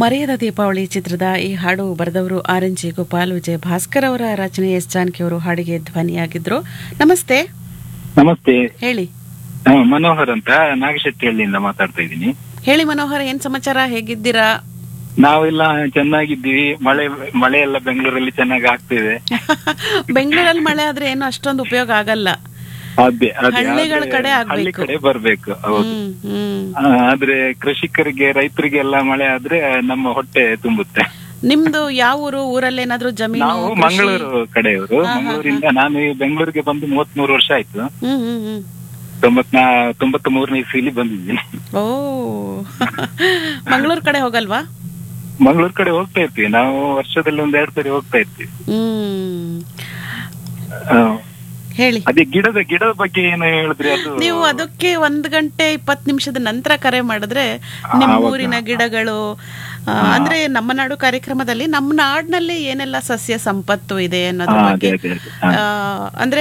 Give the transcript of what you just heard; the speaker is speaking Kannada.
ಮರೆಯದ ದೀಪಾವಳಿ ಚಿತ್ರದ ಈ ಹಾಡು ಬರೆದವರು R N G Gopal Vijay Bhaskar ಅವರ ರಚನೆ ಎಸ್ ಜಾನಕಿ ಅವರು ಹಾಡಿಗೆ ಧ್ವನಿಯಾಗಿದ್ರು ನಮಸ್ತೆ ನಮಸ್ತೆ ಹೇಳಿ ಆ, ಮನೋಹರ್ ಅಂತ ನಾಗಶೆಟ್ಟಿಹಳ್ಳಿಯಿಂದ ಮಾತಾಡ್ತಾ ಇದ್ದೀನಿ ಹೇಳಿ ಮನೋಹರ್ ಏನ್ ಸಮಾಚಾರ ಹೇಗಿದ್ದೀರಾ ನಾವೆಲ್ಲ ಚೆನ್ನಾಗಿದ್ದೀವಿ ಮಳೆ ಮಳೆ ಎಲ್ಲ ಬೆಂಗಳೂರಲ್ಲಿ ಚೆನ್ನಾಗಿ ಆಗ್ತಿದೆ ಬೆಂಗಳೂರಲ್ಲಿ ಮಳೆ ಆದ್ರೆ ಏನು ಅಷ್ಟೊಂದು ಉಪಯೋಗ ಆಗಲ್ಲ ಅದೇ ಅದೇ ಹಳ್ಳಿಗಳ ಆದ್ರೆ ಕಡೆ ಹಳ್ಳಿ ಆಗ್ಬೇಕು. ಕಡೆ ಬರ್ಬೇಕು ಹೌದು ಹ್ಮ್ ಹ್ಮ್ ಆ, ಆದ್ರೆ ಕೃಷಿಕರಿಗೆ ರೈತರಿಗೆಲ್ಲ ಮಳೆ ಆದ್ರೆ ನಮ್ಮ ಹೊಟ್ಟೆ ತುಂಬುತ್ತೆ ನಿಮ್ದು ಯಾವ ಊರು ಊರಲ್ಲಿ ಏನಾದ್ರೂ ಜಮೀನು ನಾವು ಕೃಷಿ? ಮಂಗಳೂರು ಕಡೆಯವರು ಹಾ, ಹಾ, ಮಂಗಳೂರಿಂದ ನಾನು ಈ ಬೆಂಗಳೂರಿಗೆ ಬಂದು ಮೂವತ್ತ್ ಮೂರು ವರ್ಷ ಆಯ್ತು ಹ್ಮ್ ಹ್ಮ್ ಹ್ಮ್ ತೊಂಬತ್ನಾ ತೊಂಬತ್ ಮೂರನೇ ಇಸ್ವಿಲಿ ಬಂದಿದ್ದೀನಿ ಓ ಮಂಗಳೂರು ಕಡೆ ಹೋಗಲ್ವಾ ಮಂಗಳೂರು ಕಡೆ ಹೋಗ್ತಾ ಇರ್ತೀವಿ ನಾವು ವರ್ಷದಲ್ಲಿ ಒಂದ್ ಎರಡ್ ಸರಿ ಹೋಗ್ತಾ ಇರ್ತೀವಿ ಹ್ಮ್ ಆ, ಹೇಳಿ ಅದೇ ಗಿಡದ ಗಿಡದ ಬಗ್ಗೆ ಏನು ಹೇಳಿದ್ರಿ ಅದು ನೀವು ಅದಕ್ಕೆ ಒಂದ್ ಗಂಟೆ ಇಪ್ಪತ್ ನಿಮಿಷದ ನಂತರ ಕರೆ ಮಾಡಿದ್ರೆ ನಿಮ್ಮ ಆವಾಗ. ಊರಿನ ಗಿಡಗಳು ಆ, ಅಂದ್ರೆ ನಮ್ಮ ನಾಡು ಕಾರ್ಯಕ್ರಮದಲ್ಲಿ ನಮ್ಮ ನಾಡಿನಲ್ಲಿ ಏನೆಲ್ಲ ಸಸ್ಯ ಸಂಪತ್ತು ಇದೆ ಅನ್ನೋದ್ರ ಹಾ, ಬಗ್ಗೆ ಅದೇ ಅದೇ ಅದೇ ಹಾ. ಆ, ಅಂದ್ರೆ